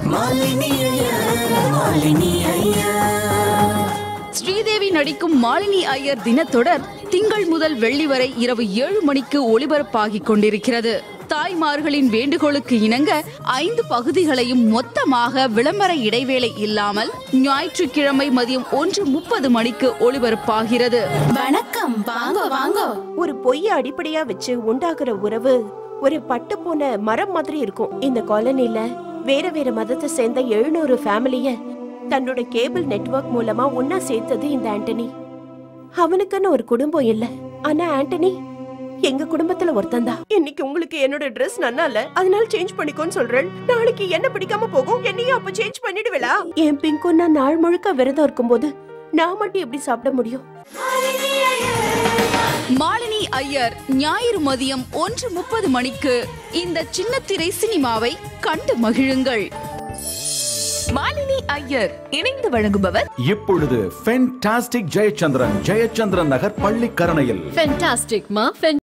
ஸ்ரீதேவி நடிக்கும் மாலினி ஐயர் தினத்தொடர் திங்கள் முதல் வெள்ளி வரை இரவு ஏழு மணிக்கு ஒளிபரப்பாகிக் கொண்டிருக்கிறது தாய்மார்களின் வேண்டுகோளுக்கு இணங்க ஐந்து பகுதிகளையும் மொத்தமாக விளம்பர இடைவேளை இல்லாமல் ஞாயிற்றுக்கிழமை மதியம் ஒன்று முப்பது மணிக்கு ஒளிபரப்பாகிறது வணக்கம் வாங்க வாங்க ஒரு பொய்ய அடிப்படையா வச்சு உண்டாகிற உறவு ஒரு பட்டு போன மரம் மாதிரி இருக்கும் இந்த காலனில வேற வேற மதத்தை சேர்ந்த எழுநூறு ஃபேமிலிய தன்னோட கேபிள் நெட்வொர்க் மூலமா ஒன்னா சேர்த்தது இந்த ஆண்டனி அவனுக்குன்னு ஒரு குடும்பம் இல்ல ஆனா ஆண்டனி எங்க குடும்பத்துல ஒருத்தன் தான் இன்னைக்கு உங்களுக்கு என்னோட Dress நல்லா இல்ல அதனால சேஞ்ச் பண்ணிக்கோன்னு சொல்றேன் நாளைக்கு என்ன பிடிக்காம போகும் என்னையும் அப்ப சேஞ்ச் பண்ணிடுவேளா என் பிங்கும் நான் நாள் முழுக்க விரதம் இருக்கும்போது நான் மட்டும் எப்படி சாப்பிட முடியும் மாலினி ஐயர் ஞாயிறு மதியம் ஒன்று முப்பது மணிக்கு இந்த சின்னத்திரை சினிமாவை கண்டு மகிழுங்கள் மாலினி ஐயர் இணைந்து வழங்குபவர் இப்பொழுது ஃபென்டாஸ்டிக் ஜெயச்சந்திரன் ஜெயச்சந்திரன் நகர் பள்ளிக்கரணையில் ஃபென்டாஸ்டிக் மா